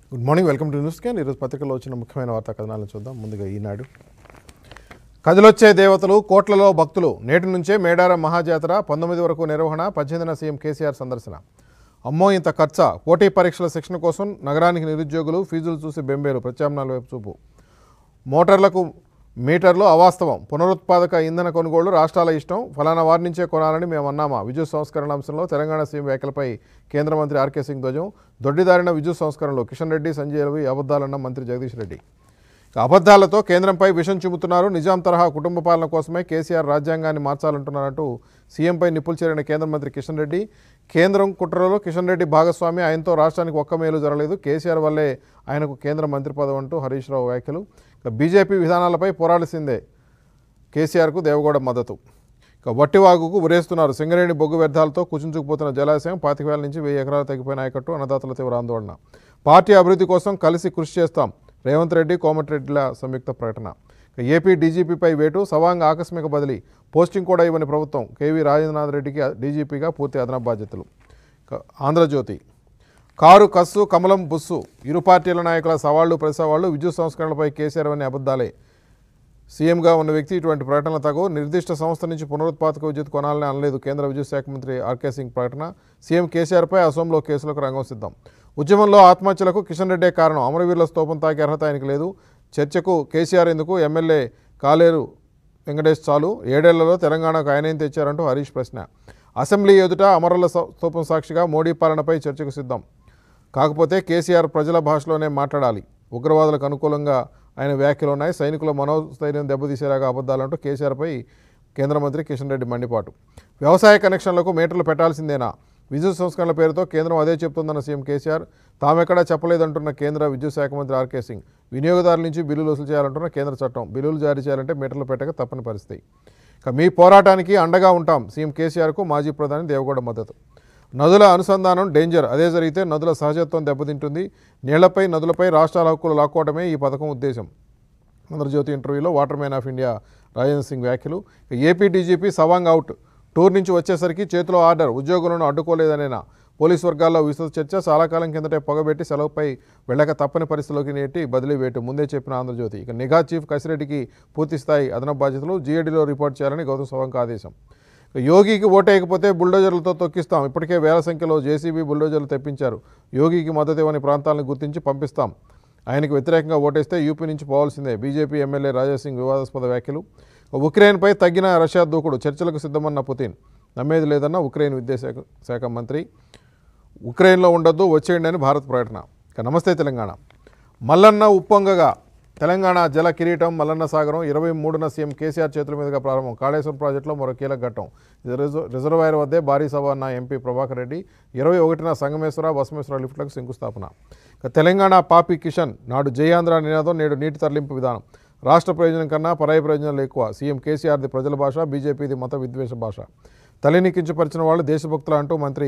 good morning welcome to news can ఈరోజు పత్రికలో వచ్చిన ముఖ్యమైన వార్తా కథనాలను చూద్దాం ముందుగా ఈనాడు కదిలొచ్చే దేవతలు కోట్లలో భక్తులు నేటి నుంచే మేడారం మహాజాతర పంతొమ్మిది వరకు నిర్వహణ పద్దెనిమిదిన సీఎం కేసీఆర్ సందర్శన అమ్మో ఇంత ఖర్చా పోటీ పరీక్షల శిక్షణ కోసం నగరానికి నిరుద్యోగులు ఫీజులు చూసి బెంబేలు ప్రత్యామ్నాయాల వైపు చూపు మోటార్లకు మీటర్లు అవాస్తవం పునరుత్పాదక ఇంధన కొనుగోళ్లు రాష్ట్రాల ఇష్టం ఫలానా వారి నుంచే కొనాలని మేము అన్నామా విద్యుత్ సంస్కరణ అంశంలో తెలంగాణ సీఎం వ్యాఖ్యలపై కేంద్ర మంత్రి ఆర్కే సింగ్ ధ్వజం దొడ్డిదారిన విద్యుత్ సంస్కరణలో కిషన్ రెడ్డి సంజయ్ రవి అబద్ధాలన్న మంత్రి జగదీష్ రెడ్డి ఇక అబద్ధాలతో కేంద్రంపై విషం చూపుతున్నారు నిజాం తరహా కుటుంబ పాలన కోసమే కేసీఆర్ రాజ్యాంగాన్ని మార్చాలంటున్నారంటూ సీఎంపై నిప్పులు చేరిన కేంద్ర మంత్రి కిషన్ రెడ్డి కేంద్రం కుట్రలో కిషన్ రెడ్డి భాగస్వామి ఆయనతో రాష్ట్రానికి ఒక్క మేలు జరగలేదు కేసీఆర్ వల్లే ఆయనకు కేంద్ర మంత్రి పదవి అంటూ హరీష్ రావు వ్యాఖ్యలు ఇక బీజేపీ విధానాలపై పోరాడాల్సిందే కేసీఆర్కు దేవగౌడ మద్దతు ఇక వట్టివాగుకు ఉరేస్తున్నారు సింగరేణి బొగ్గు వ్యర్థాలతో కుచించుకుపోతున్న జలాశయం పాతిక వేల నుంచి వెయ్యి ఎకరాలు తగ్గిపోయిన ఆయకట్టు అన్నదాతల తీవ్ర ఆందోళన పార్టీ అభివృద్ధి కోసం కలిసి కృషి చేస్తాం రేవంత్ రెడ్డి కోమటిరెడ్డిల సంయుక్త ప్రకటన ఇక ఏపీ డీజీపీపై వేటు సవాంగ్ ఆకస్మిక బదిలీ పోస్టింగ్ కూడా ఇవ్వని ప్రభుత్వం కేవీ రాజేంద్రనాథ్ రెడ్డికి డీజీపీగా పూర్తి అదనపు బాధ్యతలు ఇక ఆంధ్రజ్యోతి కారు కస్సు కమలం బుస్సు ఇరు పార్టీల నాయకుల సవాళ్లు ప్రతిసవాళ్లు విద్యుత్ సంస్కరణలపై కేసీఆర్ అనే అబద్ధాలే సీఎంగా ఉన్న వ్యక్తి ఇటువంటి ప్రకటనలు తగు నిర్దిష్ట సంస్థ నుంచి పునరుత్పాదక విద్యుత్ కొనాలని అనలేదు కేంద్ర విద్యుత్ శాఖ మంత్రి ఆర్కే సింగ్ ప్రకటన సీఎం కేసీఆర్పై అసోంలో కేసులకు రంగం సిద్ధం ఉద్యమంలో ఆత్మహత్యలకు కిషన్ రెడ్డే కారణం అమరవీరుల స్తూపం తాకే అర్హత ఆయనకు లేదు చర్చకు కేసీఆర్ ఎందుకు ఎమ్మెల్యే కాలేరు వెంకటేష్ చాలు ఏడేళ్లలో తెలంగాణకు ఆయనేం తెచ్చారంటూ హరీష్ ప్రశ్న అసెంబ్లీ ఎదుట అమరుల స- స్తూపం సాక్షిగా మోడీ పాలనపై చర్చకు సిద్ధం కాకపోతే కేసీఆర్ ప్రజల భాషలోనే మాట్లాడాలి ఉగ్రవాదులకు అనుకూలంగా ఆయన వ్యాఖ్యలు ఉన్నాయి సైనికుల మనోస్థైర్యం దెబ్బతీసేలాగా అబద్ధాలంటూ కేసీఆర్పై కేంద్ర మంత్రి కిషన్ రెడ్డి మండిపాటు వ్యవసాయ కనెక్షన్లకు మీటర్లు పెట్టాల్సిందేనా విద్యుత్ సంస్కరణల పేరుతో కేంద్రం అదే చెప్తుందన్న సీఎం కేసీఆర్ తామెక్కడా చెప్పలేదంటున్న కేంద్ర విద్యుత్ శాఖ మంత్రి ఆర్కే సింగ్ వినియోగదారుల నుంచి బిల్లులు వసూలు చేయాలంటున్న కేంద్ర చట్టం బిల్లులు జారీ చేయాలంటే మీటర్లు పెట్టక తప్పని పరిస్థితి ఇక మీ పోరాటానికి అండగా ఉంటాం సీఎం కేసీఆర్కు మాజీ ప్రధాని దేవగౌడ మద్దతు నదుల అనుసంధానం డేంజర్ అదే జరిగితే నదుల సహజత్వం దెబ్బతింటుంది నీళ్లపై నదులపై రాష్ట్రాల హక్కులు లాక్కోవడమే ఈ పథకం ఉద్దేశం ఆంధ్రజ్యోతి ఇంటర్వ్యూలో water man of India Rajendra Singh వ్యాఖ్యలు ఇక AP DGP Sawang out tour నుంచి వచ్చేసరికి చేతిలో ఆర్డర్ ఉద్యోగులను అడ్డుకోలేదనేనా పోలీస్ వర్గాల్లో విస్తృత చర్చ చాలా కాలం కిందటే పొగబెట్టి సెలవుపై వెళ్ళక తప్పని పరిస్థితిలోకి నేటి బదిలీ వేటు ముందే చెప్పిన ఆంధ్రజ్యోతి ఇక నిఘా చీఫ్ కసిరెడ్డికి పూర్తి స్థాయి అదనపు బాధ్యతలు జీఏడీలో రిపోర్ట్ చేయాలని గౌతమ్ సవాంగ్ ఆదేశం ఇక యోగికి ఓటేయకపోతే బుల్డోజర్లతో తొక్కిస్తాం ఇప్పటికే వేల సంఖ్యలో జేసీబీ బుల్డోజర్లు తెప్పించారు యోగికి మద్దతు ఇవ్వని ప్రాంతాలను గుర్తించి పంపిస్తాం ఆయనకు వ్యతిరేకంగా ఓటేస్తే యూపీ నుంచి పోవాల్సిందే బీజేపీ ఎమ్మెల్యే రాజాసింగ్ వివాదాస్పద వ్యాఖ్యలు ఉక్రెయిన్పై తగ్గిన రష్యా దూకుడు చర్చలకు సిద్ధమన్న పుతిన్ నమ్మేది లేదన్న ఉక్రెయిన్ విద్యాశాఖ శాఖ మంత్రి ఉక్రెయిన్లో ఉండొద్దు వచ్చేయండి అని భారత్ ప్రకటన ఇక నమస్తే తెలంగాణ మల్లన్న ఉప్పొంగగా తెలంగాణ జల కిరీటం మల్లన్న సాగరం ఇరవై మూడున సీఎం కేసీఆర్ చేతుల మీదుగా ప్రారంభం కాళేశ్వరం ప్రాజెక్టులో మరో కీలక ఘట్టం ఇది రిజ- రిజర్వాయర్ వద్దే భారీ సభ అన్న ఎంపీ ప్రభాకర్ రెడ్డి ఇరవై ఒకటిన సంగమేశ్వర బసమేశ్వర లిఫ్ట్లకు శంకుస్థాపన ఇక తెలంగాణ పాపి కిషన్ నాడు జయాంధ్ర నినాదం నేడు నీటి తరలింపు విధానం రాష్ట్ర ప్రయోజనం కన్నా పరాయి ప్రయోజనాలు ఎక్కువ సీఎం కేసీఆర్ది ప్రజల భాష బీజేపీది మత విద్వేష భాష తల్లిని కించపరిచిన వాళ్ళు దేశభక్తులు అంటూ మంత్రి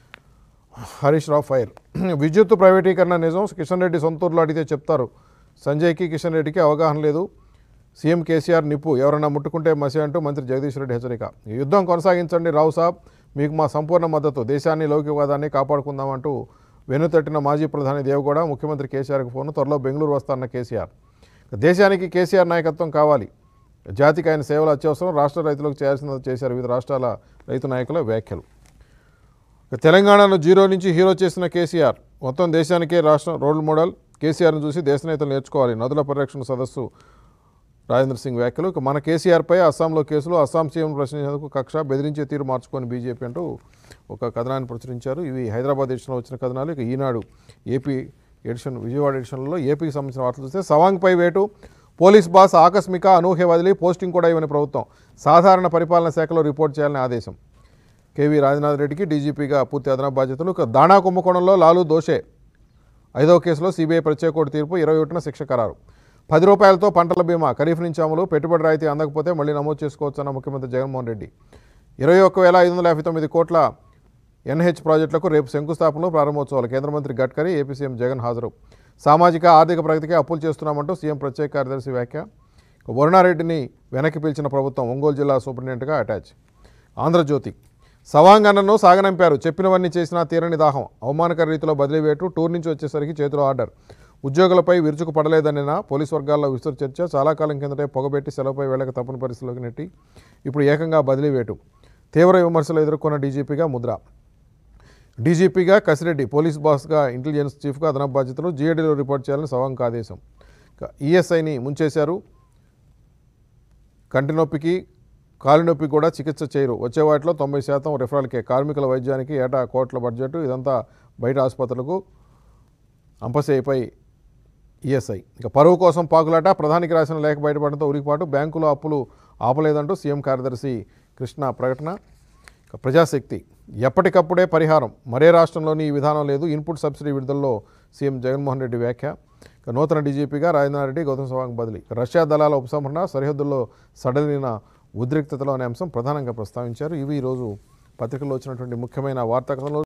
హరీష్ రావు ఫైర్ విద్యుత్ ప్రైవేటీకరణ నిజం కిషన్ రెడ్డి సొంతూరులో అడిగితే చెప్తారు సంజయ్కి కిషన్ రెడ్డికి అవగాహన లేదు సీఎం కేసీఆర్ నిప్పు ఎవరన్నా ముట్టుకుంటే మసి అంటూ మంత్రి జగదీష్ రెడ్డి హెచ్చరిక ఈ యుద్ధం కొనసాగించండి రావు సాబ్ మీకు మా సంపూర్ణ మద్దతు దేశాన్ని లౌకికవాదాన్ని కాపాడుకుందామంటూ వెనుతట్టిన మాజీ ప్రధాని దేవగౌడ ముఖ్యమంత్రి కేసీఆర్కి ఫోన్ త్వరలో బెంగళూరు వస్తాన్న కేసీఆర్ దేశానికి కేసీఆర్ నాయకత్వం కావాలి జాతికి ఆయన సేవలు అత్యవసరం రాష్ట్ర రైతులకు చేయాల్సినది చేశారు వివిధ రాష్ట్రాల రైతు నాయకుల వ్యాఖ్యలు ఇక తెలంగాణను జీరో నుంచి హీరో చేసిన కేసీఆర్ మొత్తం దేశానికే రాష్ట్రం రోల్ మోడల్ కేసీఆర్ను చూసి దేశ నేతలు నేర్చుకోవాలి నదుల పరిరక్షణ సదస్సు రాజేంద్ర సింగ్ వ్యాఖ్యలు ఇక మన కేసీఆర్పై అస్సాంలో కేసులు అస్సాం సీఎం ప్రశ్నించేందుకు కక్ష బెదిరించే తీరు మార్చుకొని బీజేపీ అంటూ ఒక కథనాన్ని ప్రచురించారు ఇవి హైదరాబాద్ ఎడిషన్లో వచ్చిన కథనాలు ఇక ఈనాడు ఏపీ ఎడిషన్ విజయవాడ ఎడిషన్లో ఏపీకి సంబంధించిన వార్తలు చూస్తే సవాంగ్పై వేటు పోలీస్ బాస్ ఆకస్మిక అనూహ్య వదిలి పోస్టింగ్ కూడా ఇవ్వని ప్రభుత్వం సాధారణ పరిపాలన శాఖలో రిపోర్ట్ చేయాలని ఆదేశం కేవీ రాజనాథ్ రెడ్డికి డీజీపీగా పూర్తి అదనపు బాధ్యతలు ఇక దాణా కుంభకోణంలో లాలు దోషే ఐదవ కేసులో సిబిఐ ప్రత్యేక కోర్టు తీర్పు ఇరవై ఒకటిన శిక్ష ఖరారు పది రూపాయలతో పంటల బీమా ఖరీఫ్ నుంచి అమలు పెట్టుబడి రాయితీ అందకపోతే మళ్ళీ నమోదు చేసుకోవచ్చన్న ముఖ్యమంత్రి జగన్మోహన్ రెడ్డి ఇరవై ఒక్క వేల ఐదు వందల యాభై తొమ్మిది కోట్ల ఎన్హెచ్ ప్రాజెక్టులకు రేపు శంకుస్థాపనలో ప్రారంభోత్సవాలు కేంద్ర మంత్రి గడ్కరీ ఏపీ సీఎం జగన్ హాజరు సామాజిక ఆర్థిక ప్రగతికి అప్పులు చేస్తున్నామంటూ సీఎం ప్రత్యేక కార్యదర్శి వ్యాఖ్య ఇక వరుణారెడ్డిని వెనక్కి పిలిచిన ప్రభుత్వం ఒంగోలు జిల్లా సూపరింటెండెంట్గా అటాచ్ ఆంధ్రజ్యోతి సవాంగన్నను సాగనంపారు చెప్పినవన్నీ చేసినా తీరని దాహం అవమానకర రీతిలో బదిలీ వేటు టూర్ నుంచి వచ్చేసరికి చేతిలో ఆర్డర్ ఉద్యోగులపై విరుచుకు పడలేదనిన పోలీస్ వర్గాల్లో విస్తృత చర్చ చాలా కాలం కిందటే పొగబెట్టి సెలవుపై వేళకు తప్పని పరిస్థితిలోకి నెట్టి ఇప్పుడు ఏకంగా బదిలీ వేటు తీవ్ర విమర్శలు ఎదుర్కొన్న డీజీపీగా ముద్ర డీజీపీగా కసిరెడ్డి పోలీస్ బాస్గా ఇంటెలిజెన్స్ చీఫ్గా అదనపు బాధ్యతలు జీఏడీలో రిపోర్ట్ చేయాలని సవాంక్ ఆదేశం ఇక ఈఎస్ఐని ముంచేశారు కంటి నొప్పికి కాలు నొప్పికి కూడా చికిత్స చేయరు వచ్చే వాటిలో తొంభై శాతం రిఫరల్కే కార్మికుల వైద్యానికి ఏటా కోట్ల బడ్జెట్ ఇదంతా బయట ఆసుపత్రులకు అంపసేపై ఈఎస్ఐ ఇక పరువు కోసం పాకులాట ప్రధానికి రాసిన లేఖ బయటపడడంతో ఉరికిపాటు బ్యాంకులో అప్పులు ఆపలేదంటూ సీఎం కార్యదర్శి కృష్ణ ప్రకటన ఇక ప్రజాశక్తి ఎప్పటికప్పుడే పరిహారం మరే రాష్ట్రంలోని ఈ విధానం లేదు ఇన్పుట్ సబ్సిడీ విడుదలలో సీఎం జగన్మోహన్ రెడ్డి వ్యాఖ్య ఇక నూతన డీజీపీగా రాజేంద్ర రెడ్డి గౌతమ్ సవాంగ్ బదిలీ ఇక రష్యా దళాల ఉపసంహరణ సరిహద్దుల్లో సడలిన ఉద్రిక్తతలో అనే అంశం ప్రధానంగా ప్రస్తావించారు ఇవి ఈరోజు పత్రికల్లో వచ్చినటువంటి ముఖ్యమైన వార్తా కథనాలు